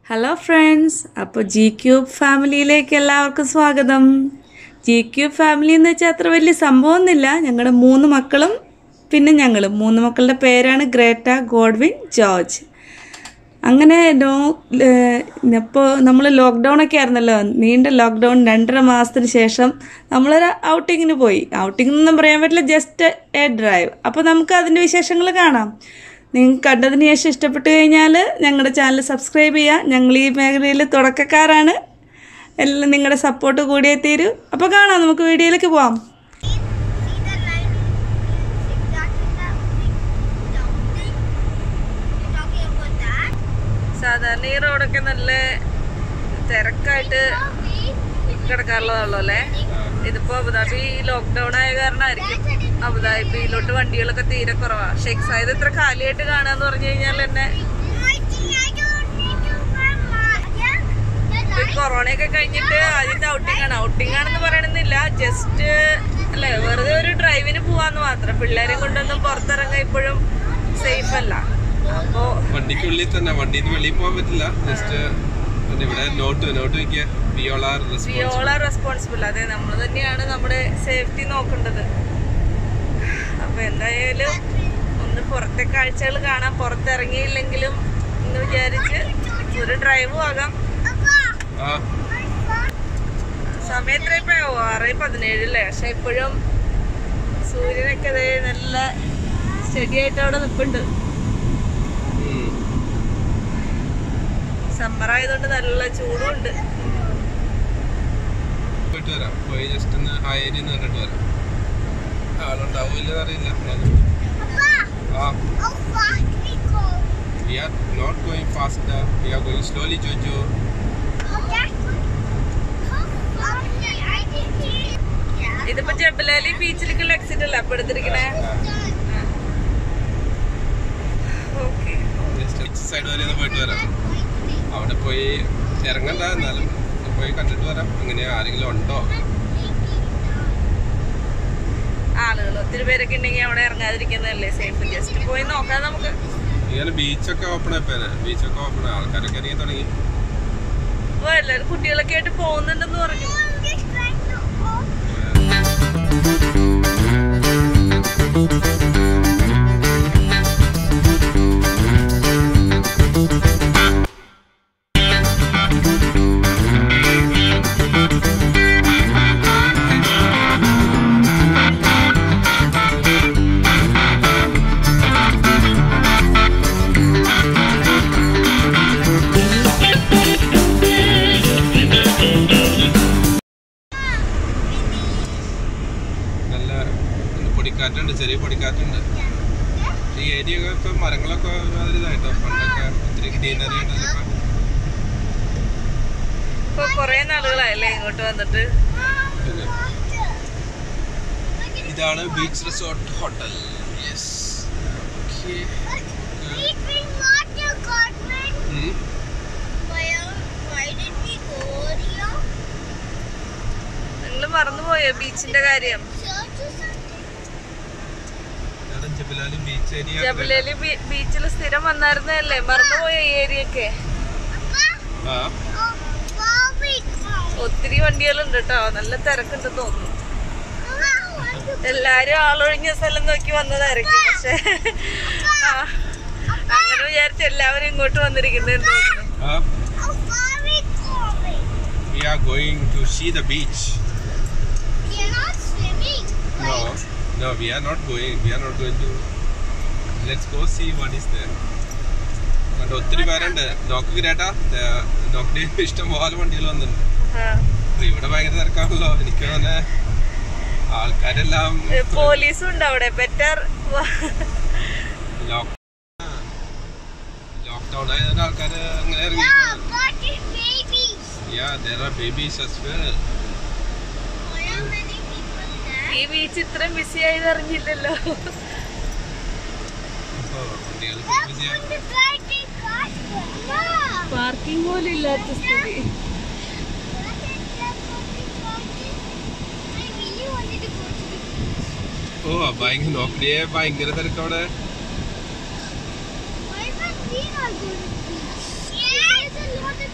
Hello friends അപ്പോൾ G cube ഫാമിലിയിലേക്ക് എല്ലാവർക്കും സ്വാഗതം ജി ക്യൂബ് ഫാമിലി എന്ന് വെച്ചാൽ അത്ര വലിയ സംഭവമൊന്നുമില്ല ഞങ്ങളുടെ മൂന്ന് മക്കളും പിന്നെ ഞങ്ങളും മൂന്ന് മക്കളുടെ പേരാണ് ഗ്രേറ്റ ഗോഡ്വിൻ ജോർജ് അങ്ങനെ നോ ഇപ്പോൾ നമ്മൾ ലോക്ക്ഡൗൺ ഒക്കെ ആയിരുന്നല്ലോ നീണ്ട ലോക്ക്ഡൗൺ രണ്ടര മാസത്തിന് ശേഷം നമ്മളൊരു ഔട്ടിങ്ങിന് പോയി ഔട്ടിംഗ് എന്നൊന്നും പറയാൻ പറ്റില്ല ജസ്റ്റ് എ ഡ്രൈവ് അപ്പോൾ നമുക്ക് അതിൻ്റെ വിശേഷങ്ങൾ കാണാം നിങ്ങൾക്ക് കണ്ടതിന് ശേഷം ഇഷ്ടപ്പെട്ട് കഴിഞ്ഞാൽ ഞങ്ങളുടെ ചാനൽ സബ്സ്ക്രൈബ് ചെയ്യുക ഞങ്ങൾ ഈ മേഖലയിൽ തുടക്കക്കാരാണ് എല്ലാം നിങ്ങളുടെ സപ്പോർട്ട് കൂടിയേ തീരൂ അപ്പോൾ കാണാം നമുക്ക് വീഡിയോയിലേക്ക് പോവാം സാധാരണ ഈ റോഡൊക്കെ നല്ല തിരക്കായിട്ട് കിടക്കാറുള്ളതാണല്ലോ അല്ലേ ഇതിപ്പോ അബുദാബി ലോക്ക്ഡൌൺ ആയ കാരണമായിരിക്കും അബുദാബിയിലോട്ട് വണ്ടികളൊക്കെ തീരെ കുറവാ ഷെയ്ഖ് സായത് ഇത്ര കാലിയായിട്ട് കാണാന്ന് പറഞ്ഞു കഴിഞ്ഞാൽ എന്നെ ഇപ്പൊ ഈ കൊറോണയൊക്കെ കഴിഞ്ഞിട്ട് ആദ്യത്തെ ഔട്ടിംഗ് ആണ് ഔട്ടിംഗ് ആണെന്ന് പറയണമെന്നില്ല ജസ്റ്റ് അല്ലെ വെറുതെ ഒരു ഡ്രൈവിന് പോവാന്ന് മാത്രം പിള്ളേരെ കൊണ്ടൊന്നും പുറത്തിറങ്ങാൻ ഇപ്പോഴും സേഫ് അല്ല അപ്പോ വണ്ടിക്കുള്ളിൽ തന്നെ വണ്ടിയിൽ നിന്ന് വെളിയിൽ പോകാൻ പറ്റില്ല ജസ്റ്റ് ഇവിടെ നോട്ട് നോട്ട് വയ്ക്കുക വിയോളാർ വിയോള റെസ്പോൺസിബിൾ അതെ നമ്മൾ തന്നെയാണ് നമ്മുടെ സേഫ്റ്റി നോക്കേണ്ടത് അപ്പൊ എന്തായാലും ഒന്ന് പുറത്തെ കാഴ്ചകൾ കാണാൻ പുറത്തിറങ്ങിയില്ലെങ്കിലും എന്ന് വിചാരിച്ച് ഒരു ഡ്രൈവും ആകാം ആ സമയം എത്ര ഇപ്പഴോ ആറ് പതിനേഴല്ലേ പക്ഷെ ഇപ്പോഴും സൂര്യനൊക്കെ ദേ നല്ല സ്റ്റഡി ആയിട്ട് അവിടെ നിൽപ്പുണ്ട് ഉം. സമ്മർ ആയതുകൊണ്ട് നല്ല ചൂടും ഉണ്ട് പോയിട്ട് വരാം പോയി ജസ്റ്റ് ഒന്ന് ആ ഏരിയ കണ്ടിട്ട് വരാം ആളുണ്ടാവില്ല അറിയില്ല എന്നാലും. ആ we are not going fast we are going slowly Joju ഇതിപ്പോ ജബലാലി ബീച്ചിലേക്കുള്ള എക്സിറ്റ് അല്ലേ അപ്പൊ എടുത്തിരിക്കണേ ഓക്കെ ജസ്റ്റ് സൈഡ് വരെ ഒന്ന് പോയിട്ട് വരാം അവിടെ പോയി ഇറങ്ങണ്ട എന്നാലും പോയി കണ്ടിട്ട് വരാം അങ്ങനെ ആരെങ്കിലും ഉണ്ടോ ആളുകൾ ഒത്തിരി പേരൊക്കെ ഉണ്ടെങ്കിൽ അവിടെ ഇറങ്ങാതിരിക്കുന്നതല്ലേ സേഫ് ജസ്റ്റ് പോയി നോക്കാം നമുക്ക് ഇങ്ങനെ ബീച്ചൊക്കെ ഓപ്പൺ ആയിപ്പോനെ ബീച്ചൊക്കെ ഓപ്പൺ ആൾക്കാരൊക്കെ ഇറങ്ങി തുടങ്ങി അപ്പൊ എല്ലാവരും കുട്ടികളൊക്കെ ആയിട്ട് പോകുന്നുണ്ടെന്ന് പറഞ്ഞു നല്ല പൊടിക്കാറ്റുണ്ട് ചെറിയ പൊടിക്കാറ്റുണ്ട് ഈ ഏരിയ ഒക്കെ ഇപ്പൊ മരങ്ങളൊക്കെ ഒരുമാതിരി ഇതായിട്ടോ പണ്ടൊക്കെ ഒത്തിരി ഗ്രീനറി ഉണ്ടല്ലോ ഇപ്പൊ കൊറേ നാളുകളായല്ലേ ഇങ്ങോട്ട് വന്നിട്ട് പിന്നെ ഇതാണ് ബീച്ച് റിസോർട്ട് ഹോട്ടൽ യെസ് നിങ്ങൾ മറന്നുപോയോ ബീച്ചിന്റെ കാര്യം ജബലാലി ബീച്ച് ഏരിയ ജബലേലി ബീച്ചിൽ സ്ഥിരം വന്നായിരുന്നല്ലേ മറന്നുപോയോ ഈ ഏരിയ ഒക്കെ ആ ഒത്തിരി വണ്ടികളുണ്ട് കേട്ടോ നല്ല തിരക്കുണ്ട് തോന്നുന്നു എല്ലാരും ആളൊഴിഞ്ഞ സ്ഥലം നോക്കി വന്നതായിരിക്കും പക്ഷെ ആ, അങ്ങനെ വിചാരിച്ച് എല്ലാവരും ഇങ്ങോട്ട് വന്നിരിക്കുന്നെന്ന് തോന്നുന്നു ആ we are going to see the beach no no we are not going we are not going to let's go see what is there കണ്ടോ ഒത്തിരി പേരുണ്ട് നോക്ക് ഗ്രേട്ടാ നോക്കിന് ഇഷ്ടം പോലെ വണ്ടികൾ വന്നിട്ടുണ്ട് ആ. അപ്പൊ ഇവിടെ ഭയങ്കര തിരക്കാണല്ലോ എനിക്ക് തന്നെ ആൾക്കാരെല്ലാം ഏ, പോലീസും ഉണ്ട് അവിടെ ബെറ്റർ ലോക്ക്ഡൗൺ ആയതുകൊണ്ട് ആൾക്കാര് അങ്ങനെ ഇറങ്ങി yeah there are babies as well ഈ ബീച്ച് ഇത്രയും ബിസി ആയത് അറിഞ്ഞില്ലല്ലോ അപ്പൊ വണ്ടികൾ busy ആണ്. പാർക്കിംഗ് പോലും ഇല്ലാത്ത സ്ഥിതി ഓ ഭയങ്കര നോക്കിയേ ഭയങ്കര തിരക്കവിടെ Why is that being on the beach? Yes! There's a lot of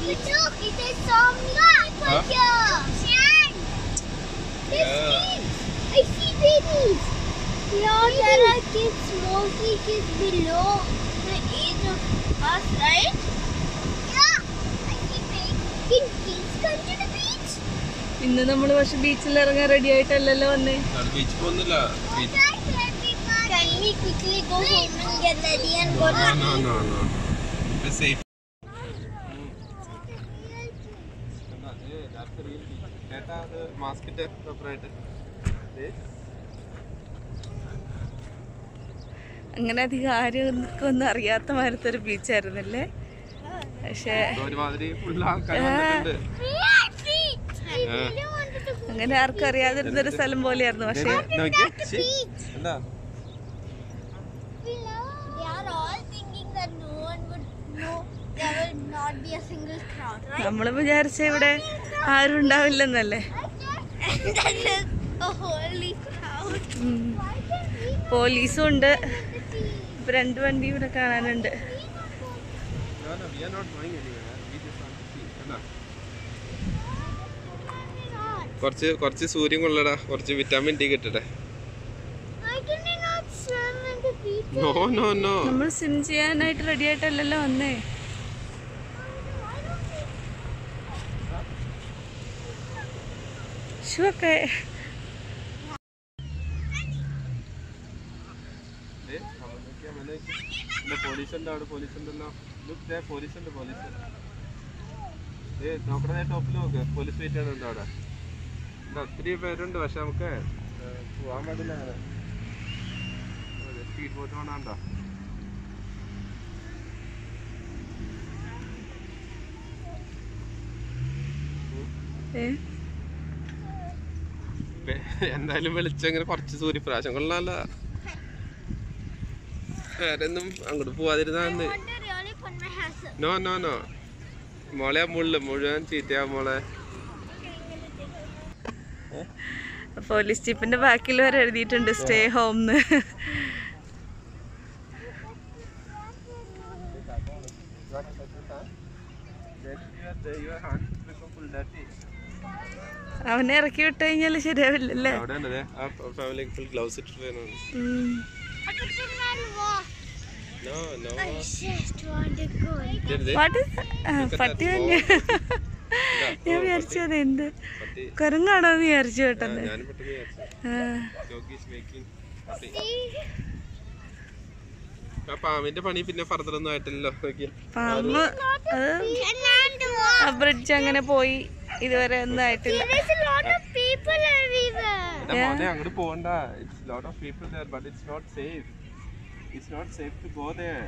Look, it is zombie people Huh? here. Sand. There's Yeah. kids. I see babies. Yeah, there are kids, mostly kids below the age of us, right? Yeah. I see babies. Can kids come to the beach? ഇന്ന് നമ്മൾ പക്ഷെ ബീച്ചിൽ ഇറങ്ങാൻ ready ആയിട്ടല്ലല്ലോ വന്നേ beach പോകുന്നില്ല beach Can we quickly go home and get ready and go No, to no, no, no. It's safe. മാസ്കിന്റെ separate അങ്ങനെ അധികം ആരും ഒന്നും അറിയാത്ത മാരത്തെ ഒരു ബീച്ചായിരുന്നല്ലേ പക്ഷെ ഒരുമാതിരി ഫുൾ ആൾക്കാർ വന്നിട്ടുണ്ട് I really wanted to go. അങ്ങനെ ആർക്കും അറിയാതിരുന്നൊരു സ്ഥലം പോലെയായിരുന്നു പക്ഷെ നോക്കിയേ. ശ്ശി. എന്താ They are all thinking that no one would know. There will not be a single crowd, right? നമ്മൾ വിചാരിച്ച ഇവിടെ ആരും ഉണ്ടാവില്ലെന്നല്ലേ And that is a holy crowd. ഉം. Why can we not പോലീസും ഉണ്ട് the beach? ഇപ്പൊ രണ്ട് വണ്ടി ഇവിടെ കാണാനുണ്ട് No, no, we are not going anywhere. We just want to see. എന്താ? കുറച്ച് കുറച്ച് സൂര്യൻ കൊള്ളടാ കുറച്ച് വിറ്റാമിൻ ഡി കിട്ടട്ടെ Why can we not swim in the beach? No no no നമ്മൾ സ്വിം ചെയ്യാനായിട്ട് റെഡി ആയിട്ടല്ലല്ലോ വന്നേ ഷുവൊക്കെ പോലീസ് ഉണ്ട് അവിടെ പോലീസ് ഉണ്ടല്ലോ ലുക്ക് പോലീസ് ഉണ്ട് പോലീസ് ഏ നോക്കണേ ടോപ്പിൽ നോക്ക് പോലീസ് വെയിറ്റ് ആണ് അവിടെ ഇവിടെ ഒത്തിരി പേരുണ്ട് പക്ഷെ നമുക്ക് ഏ, പോവാൻ പാടില്ല അങ്ങനെ സ്പീഡ് ബോട്ട് വേണോ ഏ എന്തായാലും വെളിച്ചം ഇങ്ങനെ കുറച്ച് സൂര്യപ്രാശം കൊള്ളാല്ല വേറൊന്നും അങ്ങോട്ട് പോവാതിരുന്നാ I want to really put my hands up. No no no മോളെ ആ മുള്ളു മുഴുവൻ ചീത്തയാ മോളെ പോലീസ് ജീപ്പിന്റെ ബാക്കിൽ വരെ എഴുതിയിട്ടുണ്ട് സ്റ്റേ ഹോം എന്ന് അവനെ ഇറക്കി വിട്ട് കഴിഞ്ഞാൽ ശരിയാവില്ലല്ലേ അവിടെ ഉണ്ട് ദേ, ആ ഫാമിലി ഫുൾ ഗ്ലൗസ് ഇട്ടിട്ട് വേണം ഉം. I put in my walk. No no I just want to go. What is that? ആ, പട്ടി തന്നെ ഞാൻ വിചാരിച്ചു അത് എന്ത് പട്ടി കുരങ്ങാണോ എന്ന് വിചാരിച്ചു ആ, കേട്ടത് ഞാനും പെട്ടെന്ന് വിചാരിച്ചു ആ. Dog is making പട്ടി. See? ആ പാമ്പിന്റെ പണി പിന്നെ ഫർദർ ഒന്നും ആയിട്ടില്ലല്ലോ നോക്കിയേ. പാമ്പ് അത് Cannot walk. ആ ബ്രിഡ്ജ് അങ്ങനെ പോയി ഇതുവരെ ഒന്നും ആയിട്ടില്ല There's a lot of people everywhere. എടാ മോനെ അങ്ങോട്ട് പോകണ്ട it's lot of people there but it's not safe it's not safe to go there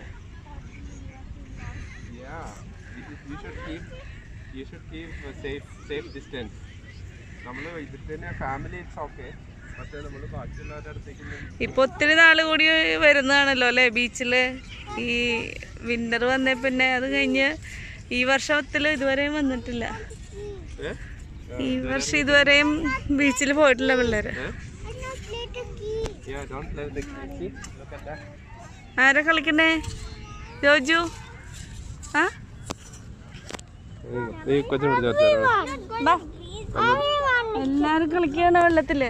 yeah you should keep you should keep safe safe distance നമ്മൾ ഇതിൽ തന്നെ family it's okay പക്ഷേ നമ്മൾ ബാക്കിയുള്ളവരുടെ അടുത്തേക്ക് ഇപ്പൊ ഒത്തിരി നാള് കൂടി വരുന്നതാണല്ലോ അല്ലേ ബീച്ചില് ഈ വിന്റർ വന്നേ പിന്നെ അത് കഴിഞ്ഞ് ഈ വർഷത്തില് ഇതുവരെയും വന്നിട്ടില്ല ഏഹ് ഈ വർഷം ഇതുവരെയും ബീച്ചിൽ പോയിട്ടില്ല പിള്ളേര് ഏഹ് I'm not play the key. Yeah, don't play the key. Look at that. ആരാ കളിക്കണേ ജോജു ആ നീ കൊച്ചു പിടിച്ചു ബാ എല്ലാരും കളിക്കുകയാണ് വെള്ളത്തില്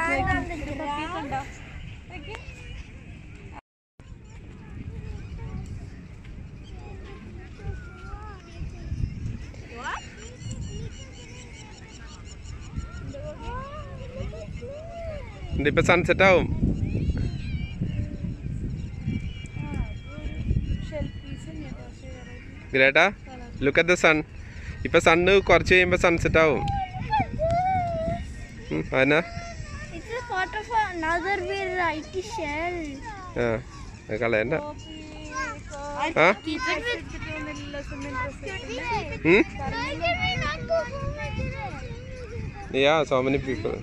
ഇപ്പൊ സൺസെറ്റ് ആവും Greta look at the sun ഇപ്പൊ സണ്ണ് കുറച്ച് കഴിയുമ്പോ സൺസെറ്റ് ആവും ഉം, അതിനാ It's a part of another variety shell. ആ അത് കളയണ്ട ആ Keep it with. ഉം? Why can we not go home again? Yeah, so many people.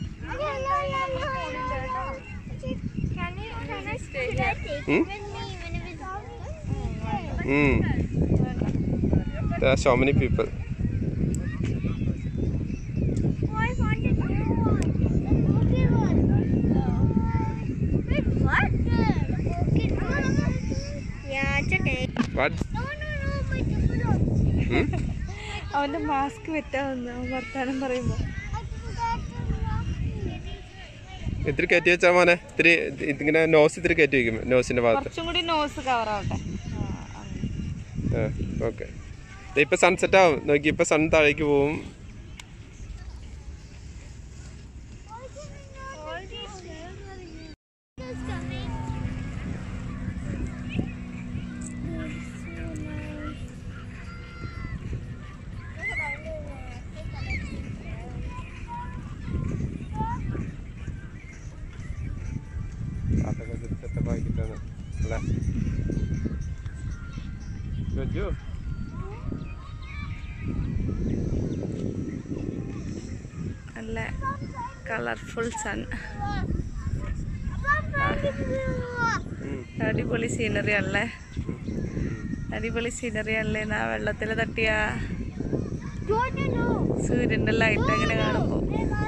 Can you, can I, should I take Hmm? it with me even if it's open? Mm. There are so many people. Oh, I found a new one. The broken one. Wait, what? The broken one. Yeah, it's okay. What? No, no, no, my different one. Hmm? അവന്റെ mask വെറ്റാവുന്നു അവൻ വർത്താനം പറയുമ്പോ ഇത്തിരി കയറ്റി വെച്ചാ മോനെ ഇത്തിരി ഇതിങ്ങനെ നോസ് ഇത്തിരി കയറ്റി വെക്കും നോസിന്റെ ഭാഗത്ത് കുറച്ചും കൂടി നോസ് കവർ ആവട്ടെ ആ ഓക്കെ ഇപ്പൊ സൺസെറ്റ് ആവും നോക്കി ഇപ്പൊ സൺ താഴേക്ക് പോവും അതൊക്കെ സെറ്റപ്പ് ആക്കിയിട്ടാണ് അല്ലേ ജോജു നല്ല കളർഫുൾ സൺ ഉം. അടിപൊളി സീനറി അല്ലേ അടിപൊളി സീനറി അല്ലേ എന്നാ വെള്ളത്തിൽ തട്ടിയ സൂര്യന്റെ ലൈറ്റ് അങ്ങനെ കാണുമ്പോ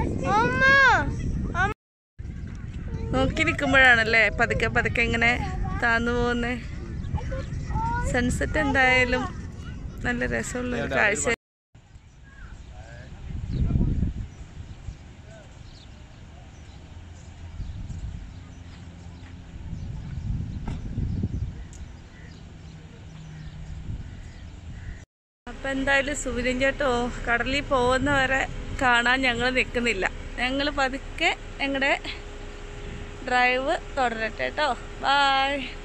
നോക്കി നിൽക്കുമ്പോഴാണല്ലേ പതുക്കെ പതുക്കെ ഇങ്ങനെ താന്നു പോകുന്നേ സൺസെറ്റ് എന്തായാലും നല്ല രസമുള്ള ഒരു കാഴ്ച അപ്പൊ എന്തായാലും സൂര്യൻ ചേട്ടോ കടലിൽ പോകുന്നവരെ കാണാൻ ഞങ്ങൾ നിൽക്കുന്നില്ല ഞങ്ങൾ പതുക്കെ ഞങ്ങളുടെ ഡ്രൈവ് തുടരട്ടെ കേട്ടോ ബായ്